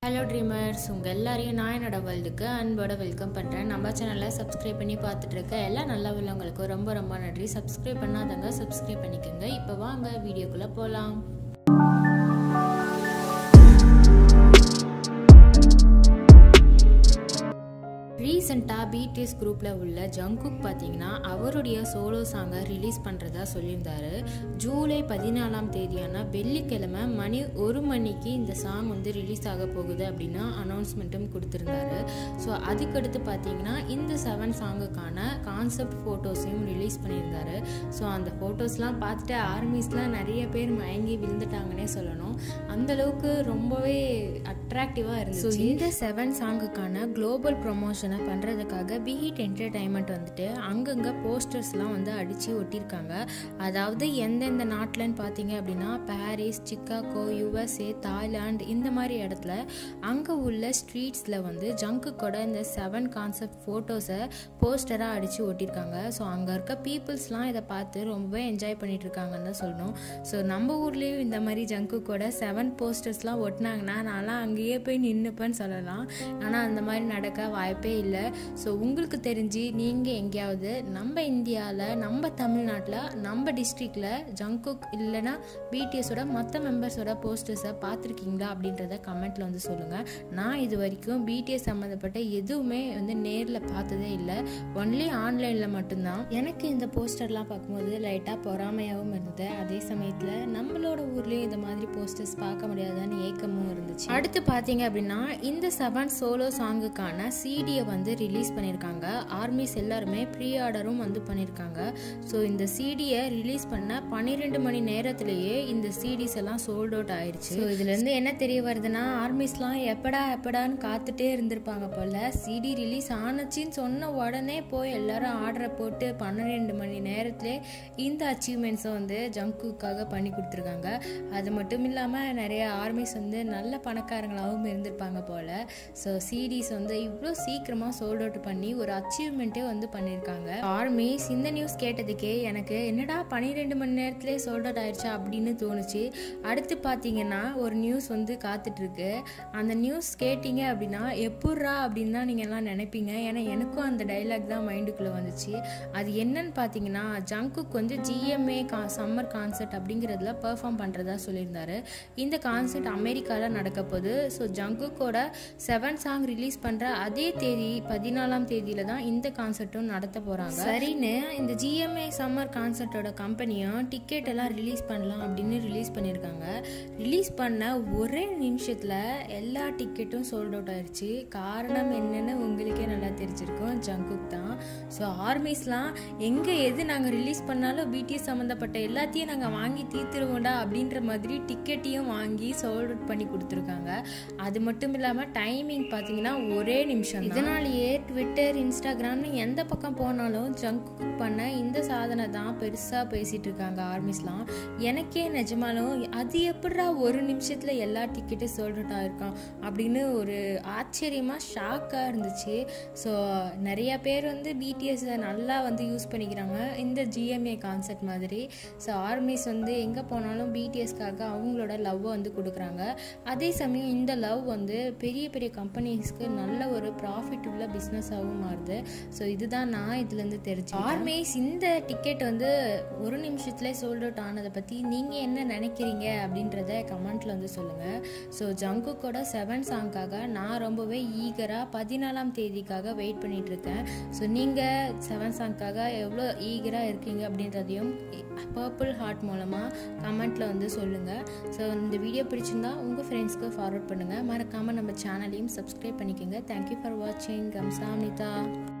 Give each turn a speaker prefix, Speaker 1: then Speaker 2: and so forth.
Speaker 1: hello dreamers உங்கள் எல்லாரையும் நான் என்னோட வேர்ல்டுக்கு அன்போட வெல்கம் பண்ணுறேன் நம்ம சேனலை சப்ஸ்கிரைப் பண்ணி பார்த்துட்டு இருக்க எல்லா நல்ல உள்ளவங்களுக்கும் ரொம்ப ரொம்ப நன்றி சப்ஸ்கிரைப் பண்ணாதவங்க சப்ஸ்கிரைப் பண்ணிக்கோங்க இப்போ வாங்க வீடியோக்குள்ளே போகலாம் ரீசெண்டாக பிடிஎஸ் குரூப்பில் உள்ள ஜங்குக் பார்த்தீங்கன்னா அவருடைய சோலோ சாங்கை ரிலீஸ் பண்ணுறதா சொல்லியிருந்தாரு ஜூலை பதினாலாம் தேதியான வெள்ளிக்கிழமை மணி ஒரு மணிக்கு இந்த சாங் வந்து ரிலீஸ் ஆக போகுது அப்படின்னு அனௌன்ஸ்மெண்ட்டும் கொடுத்துருந்தாரு ஸோ அதுக்கடுத்து பார்த்தீங்கன்னா இந்த செவன் சாங்குக்கான கான்செப்ட் ஃபோட்டோஸையும் ரிலீஸ் பண்ணியிருந்தாரு ஸோ அந்த ஃபோட்டோஸ்லாம் பார்த்துட்டு ஆர்மிஸ்லாம் நிறைய பேர் மயங்கி விழுந்துட்டாங்கன்னே சொல்லணும் அந்தளவுக்கு ரொம்பவே அட்ராக்டிவாக இருந்துச்சு இந்த செவன் சாங்குக்கான குளோபல் ப்ரொமோஷனை பண்ணுறதுக்காக பிஹிட் என்டர்டைன்மெண்ட் வந்துட்டு அங்கங்கே போஸ்டர்ஸ்லாம் வந்து அடித்து ஒட்டியிருக்காங்க அதாவது எந்தெந்த நாட்டிலன்னு பார்த்தீங்க அப்படின்னா பாரிஸ் சிக்காகோ யுஎஸ்ஏ தாய்லாந்து இந்த மாதிரி இடத்துல அங்கே உள்ள ஸ்ட்ரீட்ஸில் வந்து ஜங்குக்கோட இந்த செவன் கான்செப்ட் ஃபோட்டோஸை போஸ்டராக அடித்து ஒட்டியிருக்காங்க ஸோ அங்கே இருக்க பீப்புள்ஸ்லாம் இதை பார்த்து ரொம்பவே என்ஜாய் பண்ணிட்டு இருக்காங்கன்னு தான் சொல்லணும் ஸோ நம்ம ஊர்லேயும் இந்த மாதிரி ஜங்குக்கோட செவன் போஸ்டர்ஸ்லாம் ஒட்டினாங்கன்னா நான்லாம் அங்கேயே போய் நின்றுப்பேன்னு சொல்லலாம் ஆனால் அந்த மாதிரி நடக்க வாய்ப்பே இல்லை ஸோ உங்களுக்கு தெரிஞ்சு நீங்கள் எங்கேயாவது நம்ம இந்தியாவில் நம்ம தமிழ்நாட்டில் நம்ம டிஸ்ட்ரிக்டில் ஜங்குக் இல்லைன்னா பிடிஎஸோட மற்ற மெம்பர்ஸோட போஸ்டர்ஸை பார்த்துருக்கீங்களா அப்படின்றத கமெண்ட்டில் வந்து சொல்லுங்கள் நான் இது வரைக்கும் பிடிஎஸ் சம்மந்தப்பட்ட எதுவுமே வந்து நேரில் பார்த்ததே இல்லை ஒன்லி ஆன்லைனில் மட்டும்தான் எனக்கு இந்த போஸ்டர்லாம் பார்க்கும்போது லைட்டாக பொறாமையாகவும் இருந்தது அதே சமயத்தில் நம்மளோட ஊர்லேயும் இந்த மாதிரி போஸ்டர்ஸ் பார்க்க முடியாதான்னு ஏக்கமும் இருந்துச்சு அடுத்து பார்த்தீங்க அப்படின்னா இந்த செவன் சோலோ சாங்குக்கான சிடியை வந்து ரிலீஸ் பண்ணியிருக்காங்க ஆர்மிஸ் எல்லாருமே ப்ரீ ஆர்டரும் வந்து பண்ணியிருக்காங்க ஸோ இந்த சிடியை ரிலீஸ் பண்ண பன்னிரெண்டு மணி நேரத்திலேயே இந்த சிடிஸ் எல்லாம் சோல்ட் அவுட் ஆயிடுச்சு ஸோ இதுலேருந்து என்ன தெரிய வருதுன்னா ஆர்மிஸ்லாம் எப்படா எப்படான்னு காத்துட்டே இருந்திருப்பாங்க போல சிடி ரிலீஸ் ஆனச்சின்னு சொன்ன உடனே போய் எல்லாரும் ஆர்டரை போட்டு பன்னிரெண்டு மணி நேரத்திலே இந்த அச்சீவ்மெண்ட்ஸை வந்து ஜங்குக்காக பண்ணி கொடுத்துருக்காங்க அது மட்டும் இல்லாமல் நிறைய ஆர்மிஸ் வந்து நல்ல பணக்காரங்களாகவும் இருந்திருப்பாங்க போல் ஸோ சீரீஸ் வந்து இவ்வளோ சீக்கிரமாக சோல்ட் அவுட் பண்ணி ஒரு அச்சீவ்மெண்ட்டே வந்து பண்ணியிருக்காங்க ஆர்மிஸ் இந்த நியூஸ் கேட்டதுக்கே எனக்கு என்னடா பன்னிரெண்டு மணி நேரத்துலேயே சோல்ட் அவுட் ஆயிடுச்சா அப்படின்னு தோணுச்சு அடுத்து பார்த்தீங்கன்னா ஒரு நியூஸ் வந்து காத்துட்ருக்கு அந்த நியூஸ் கேட்டிங்க அப்படின்னா எப்புட்றா அப்படின்னு தான் நீங்கள் எல்லாம் நினைப்பீங்க ஏன்னா எனக்கும் அந்த டைலாக் தான் மைண்டுக்குள்ளே வந்துச்சு அது என்னன்னு பார்த்தீங்கன்னா ஜங்குக்கு வந்து ஜிஎம்ஏ கா சம்மர் கான்சர்ட் அப்படிங்கிறதுல பெர்ஃபார்ம் பண்ணுறதா சொல்லியிருந்தாரு இந்த கான்சர்ட் அமெரிக்காவில் நடக்க போகுது ஸோ ஜங்குக்கோட செவன் சாங் ரிலீஸ் பண்ணுற அதே தேதி பதினாலாம் தேதியில தான் இந்த கான்சர்ட்டும் நடத்த போகிறாங்க சரின்னு இந்த ஜிஎம்ஏ சம்மர் கான்சர்ட்டோட கம்பெனியும் டிக்கெட் எல்லாம் ரிலீஸ் பண்ணலாம் அப்படின்னு ரிலீஸ் பண்ணியிருக்காங்க ரிலீஸ் பண்ண ஒரே நிமிஷத்தில் எல்லா டிக்கெட்டும் சோல்ட் அவுட் ஆயிடுச்சு காரணம் என்னன்னு உங்களுக்கே நல்லா தெரிஞ்சிருக்கும் ஜங்குக் தான் ஸோ ஆர்மிஸ்லாம் எங்கே எது நாங்கள் ரிலீஸ் பண்ணாலும் பிடிஎஸ் சம்மந்தப்பட்ட எல்லாத்தையும் நாங்கள் வாங்கி தீர்த்துருவோண்டா அப்படின்ற மாதிரி டிக்கெட்டையும் வாங்கி சோல்ட் அவுட் பண்ணி கொடுத்துருக்காங்க அது மட்டும் இல்லாமல் டைமிங் பார்த்தீங்கன்னா ஒரே நிமிஷம் இதனாலேயே ட்விட்டர் இன்ஸ்டாகிராம்னு எந்த பக்கம் போனாலும் ஜங்க் பண்ண இந்த சாதனை தான் பெருசாக பேசிகிட்டு இருக்காங்க ஆர்மிஸ்லாம் எனக்கே நிஜமாலும் அது எப்படா ஒரு நிமிஷத்தில் எல்லா டிக்கெட்டும் சோல்ட் அவுட் ஆகிருக்கான் அப்படின்னு ஒரு ஆச்சரியமாக ஷாக்காக இருந்துச்சு ஸோ நிறைய பேர் வந்து பிடிஎஸை நல்லா வந்து யூஸ் பண்ணிக்கிறாங்க இந்த ஜிஎம்ஏ கான்செப்ட் மாதிரி ஸோ ஆர்மிஸ் வந்து எங்கே போனாலும் பிடிஎஸ்க்காக அவங்களோட லவ்வை வந்து கொடுக்குறாங்க அதே சமயம் இந்த லவ் வந்து பெரிய பெரிய கம்பெனிஸ்க்கு நல்ல ஒரு ப்ராஃபிட் உள்ள பிஸ்னஸாகவும் மாறுது ஸோ இதுதான் நான் இதுலேருந்து தெரிஞ்சு ஆர்மிஸ் இந்த டிக்கெட் வந்து ஒரு நிமிஷத்துல சோல்ட் அவுட் ஆனதை பற்றி நீங்கள் என்ன நினைக்கிறீங்க அப்படின்றத கமெண்ட்டில் வந்து சொல்லுங்கள் ஸோ ஜங்குக்கோட செவன் சாங்காக நான் ரொம்பவே ஈகராக பதினாலாம் தேதிக்காக வெயிட் பண்ணிட்டு இருக்கேன் ஸோ நீங்கள் செவன் சாங்க்காக எவ்வளோ ஈகராக இருக்கீங்க அப்படின்றதையும் பர்பிள் ஹார்ட் மூலமாக கமெண்ட்டில் வந்து சொல்லுங்கள் ஸோ இந்த வீடியோ பிடிச்சிருந்தா உங்கள் ஃப்ரெண்ட்ஸ்க்கு ஃபார்வர்ட் பண்ணுங்கள் மறக்காமல் நம்ம சேனலையும் சப்ஸ்கிரைப் பண்ணிக்கோங்க தேங்க்யூ ஃபார் வாட்சிங் கம்சாமிதா